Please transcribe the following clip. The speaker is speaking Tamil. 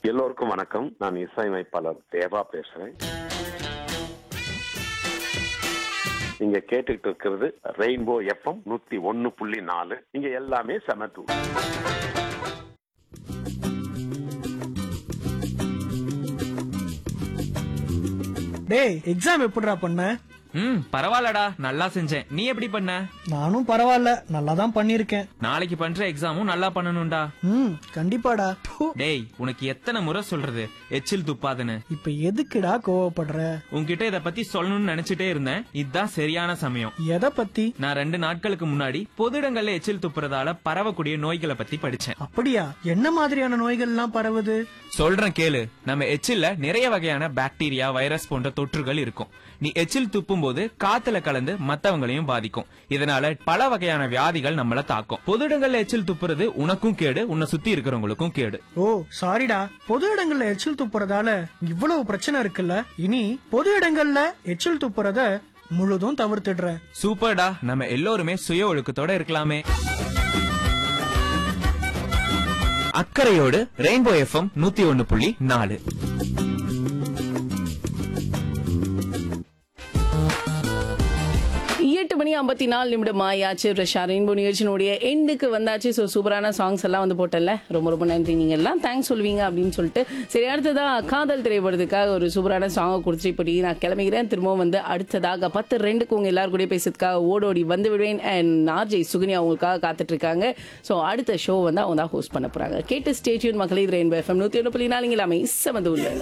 எல்லோருக்கும் வணக்கம் நான் இசையமைப்பாளர் தேவா பேசுறேன் நீங்க கேட்டுக்கிட்டு இருக்கிறது ரெயின்போ எஃப்எம் நூத்தி ஒன்னு புள்ளி நாலு இங்க எல்லாமே சமத்து டேய் எக்ஸாம் எப்படிடா பண்ண ம் பரவாயில்லடா நல்லா செஞ்சேன் நீ எப்படி பண்ண நானும் பரவாயில்ல நல்லா தான் பண்ணிருக்கேன் நாளைக்கு பண்ற எக்ஸாமும் நல்லா பண்ணணும்டா ம் கண்டிப்பாடா ப்பு, டேய் உனக்கு எத்தனை முறை சொல்றது எச்சில் துப்பாதுன்னு இப்ப எதுக்குடா கோவப்படுற உன்கிட்ட இத பத்தி சொல்லணும்னு நினைச்சிட்டே இருந்தேன் இதுதான் சரியான சமயம் எதை பத்தி நான் ரெண்டு நாட்களுக்கு முன்னாடி பொது இடங்கள்ல எச்சில் துப்புறதால பரவக்கூடிய நோய்களை பத்தி படிச்சேன் அப்படியா என்ன மாதிரியான நோய்கள்லாம் பரவுது சொல்றேன் கேளு நம்ம எச்சில்ல நிறைய வகையான பாக்டீரியா வைரஸ் போன்ற தொற்றுகள் இருக்கும் நீ எச்சில் துப்பும் போது காத்துல கலந்து மத்தவங்களையும் பாதிக்கும் இதனால பல வகையான வியாதிகள் நம்மள தாக்கும் பொது இடங்கள்ல எச்சில் துப்புறது உனக்கும் கேடு உன்னை சுத்தி இருக்கிறவங்களுக்கும் கேடு ஓ சாரிடா பொது இடங்கள்ல எச்சில் துப்புறதால இவ்வளவு பிரச்சனை இருக்குல்ல இனி பொது இடங்கள்ல எச்சில் துப்புறத முழுதும் தவிர்த்துடுறேன் சூப்பர்டா நம்ம எல்லோருமே சுய ஒழுக்கத்தோட இருக்கலாமே அக்கறையோடு ரெயின்போ எஃப்எம் நூத்தி ஒன்னு புள்ளி நாலு எட்டு மணி ஐம்பத்தி நாலு நிமிடம் ஆயாச்சு ரஷா ரெயின்போ நிகழ்ச்சியினுடைய எண்டுக்கு வந்தாச்சு ஸோ சூப்பரான சாங்ஸ் எல்லாம் வந்து போட்டல ரொம்ப ரொம்ப நன்றி நீங்க எல்லாம் தேங்க்ஸ் சொல்வீங்க அப்படின்னு சொல்லிட்டு சரி அடுத்ததா காதல் திரைப்படத்துக்காக ஒரு சூப்பரான சாங்கை கொடுத்துட்டு இப்படி நான் கிளம்புகிறேன் திரும்பவும் வந்து அடுத்ததாக பத்து ரெண்டுக்கு உங்க எல்லாரும் கூட பேசுறதுக்காக ஓடோடி வந்து விடுவேன் அண்ட் ஆர்ஜே சுகனி அவங்களுக்காக காத்துட்டு இருக்காங்க ஸோ அடுத்த ஷோ வந்து அவங்க தான் ஹோஸ்ட் பண்ண போறாங்க கேட்டு ஸ்டேட்யூன் மகளிர் ரெயின்போ எஃப்எம் நூத்தி ஒன்று புள்ளி நாலுங்களாமே செமந்து உள்ள